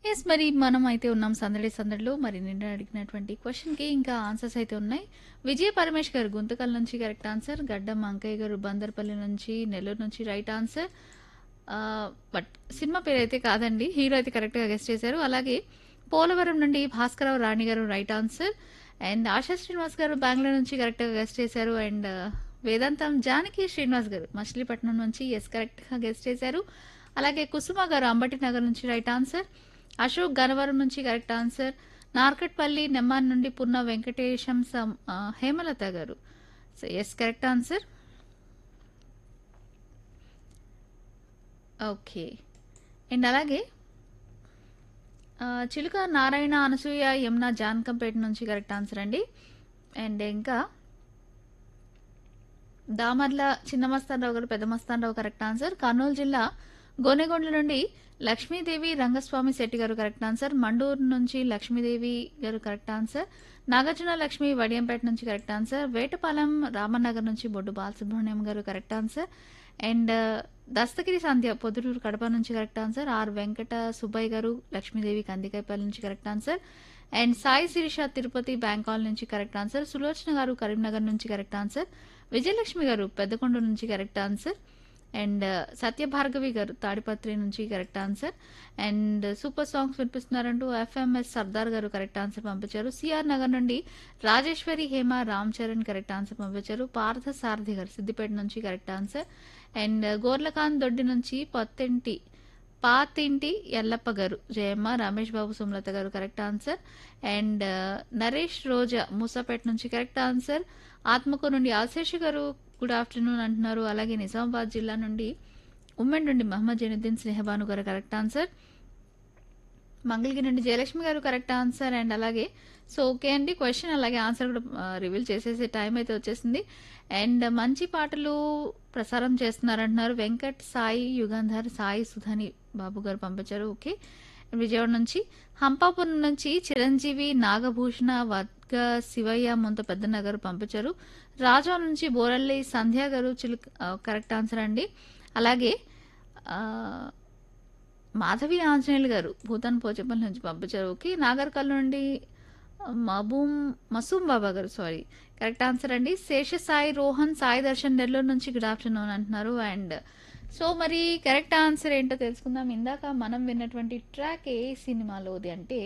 yes మరి మనం అయితే ఉన్నాం సందడి సందడిలో మరి నిన్న అడిగినటువంటి క్వశ్చన్కి ఇంకా ఆన్సర్స్ అయితే ఉన్నాయి విజయ పరమేష్ గారు గుంతకల్ నుంచి కరెక్ట్ ఆన్సర్ గడ్డం అంకయ్య గారు బందర్పల్లి నుంచి నెల్లూరు నుంచి రైట్ ఆన్సర్ బట్ సినిమా పేరు అయితే కాదండి హీరో అయితే కరెక్ట్గా గెస్ట్ చేశారు అలాగే పోలవరం నుండి భాస్కరరావు రాణి గారు right answer and Asha Srinivas గారు బెంగళూరు నుంచి కరెక్ట్గా గెస్ట్ చేశారు అండ్ వేదాంతం జానకి శ్రీనివాస్ గారు మచిలీపట్నం నుంచి ఎస్ కరెక్ట్గా గెస్ట్ చేశారు అలాగే కుసుమ గారు అంబటి నగర్ నుంచి రైట్ ఆన్సర్ అశోక్ గనవరం నుంచి కరెక్ట్ ఆన్సర్ నార్కట్పల్లి నెమ్మాన్ నుండి పున్న వెంకటేశం సం ఆ, హేమలత గారు so yes correct answer okay and అలాగే ఆ, చిలుక నారాయణ అనసూయ యమున జానకంపేట నుంచి కరెక్ట్ ఆన్సర్ అండి అండ్ ఇంకా దామర్ల చిన్న మస్తానరావు గారు పెద్ద మస్తానరావు కరెక్ట్ ఆన్సర్ కర్నూలు జిల్లా గోనెగొండ్ల నుండి లక్ష్మీదేవి రంగస్వామి శెట్టి గారు కరెక్ట్ ఆన్సర్ మండూరు నుంచి లక్ష్మీదేవి గారు కరెక్ట్ ఆన్సర్ నాగార్జున లక్ష్మి వడియంపేట నుంచి కరెక్ట్ ఆన్సర్ వేటపాలెం రామనగర్ నుంచి బొడ్డు బాలసుబ్రహ్మణ్యం గారు correct answer and Dastagiri Sandhya Proddatur Kadapa నుంచి correct answer R Venkata Subbaiah గారు లక్ష్మీదేవి కందికాయపల్లి నుంచి correct answer and Sai Sirisha Tirupati బ్యాంకాల్ నుంచి కరెక్ట్ ఆన్సర్ సులోచన గారు కరీంనగర్ నుంచి కరెక్ట్ ఆన్సర్ విజయలక్ష్మి గారు పెద్దకొండ నుంచి కరెక్ట్ ఆన్సర్ అండ్ సత్యభార్గవి గారు తాడిపత్రి నుంచి correct answer and super songs వినిపిస్తున్నారంటూ ఎఫ్ఎంఎస్ సర్దార్ గారు కరెక్ట్ ఆన్సర్ పంపించారు సిఆర్ నగర్ నుండి రాజేశ్వరి హేమ రామ్ చరణ్ కరెక్ట్ ఆన్సర్ పంపించారు పార్థ సారథి గారు సిద్దిపేట నుంచి కరెక్ట్ ఆన్సర్ అండ్ గోర్లకాంత్ దొడ్డి నుంచి పొత్తింటి పాతింటి ఎల్లప్ప గారు జయమ్మ రమేష్ బాబు సుమలత గారు correct answer and Naresh Roja Moosapet నుంచి కరెక్ట్ ఆన్సర్ ఆత్మకూరు నుండి ఆశేష్ గారు గుడ్ ఆఫ్టర్నూన్ అంటున్నారు అలాగే నిజామాబాద్ జిల్లా నుండి ఉమ్మెన్ నుండి మహమ్మద్ జైనుద్దీన్ స్నేహబాను గారు కరెక్ట్ ఆన్సర్ మంగళగిరి నుండి జయలక్ష్మి గారు కరెక్ట్ ఆన్సర్ అండ్ అలాగే సో ఓకే అండి క్వశ్చన్ అలాగే ఆన్సర్ కూడా రివీల్ చేసేసే టైం అయితే వచ్చేసింది అండ్ మంచి పాటలు ప్రసారం చేస్తున్నారంటున్నారు వెంకట్ సాయి యుగంధర్ సాయి సుధాని బాబు గారు పంపించారు ఓకే విజయవాడ నుంచి హంపాపురం నుంచి చిరంజీవి నాగభూషణ వర్గ శివయ్య ముంత పెద్దన్న గారు పంపించారు రాజా నుంచి బోరల్లి సంధ్య గారు చిలుక ఆ, కరెక్ట్ ఆన్సర్ అండి అలాగే ఆ, మాధవి ఆంజనేయులు గారు భూతాన్ పోచపల్లి నుంచి పంపించారు ఓకే నాగర్కల్ నుండి మబూమ్ మసూమ్ బాబా గారు సారీ కరెక్ట్ ఆన్సర్ అండి శేష సాయి రోహన్ సాయి దర్శన్ నెల్లూరు నుంచి గుడ్ ఆఫ్టర్నూన్ అంటున్నారు అండ్ సో మరి కరెక్ట్ ఆన్సర్ ఏంటో తెలుసుకుందాం ఇందాక మనం విన్నటువంటి ట్రాక్ ఏ సినిమాలోది అంటే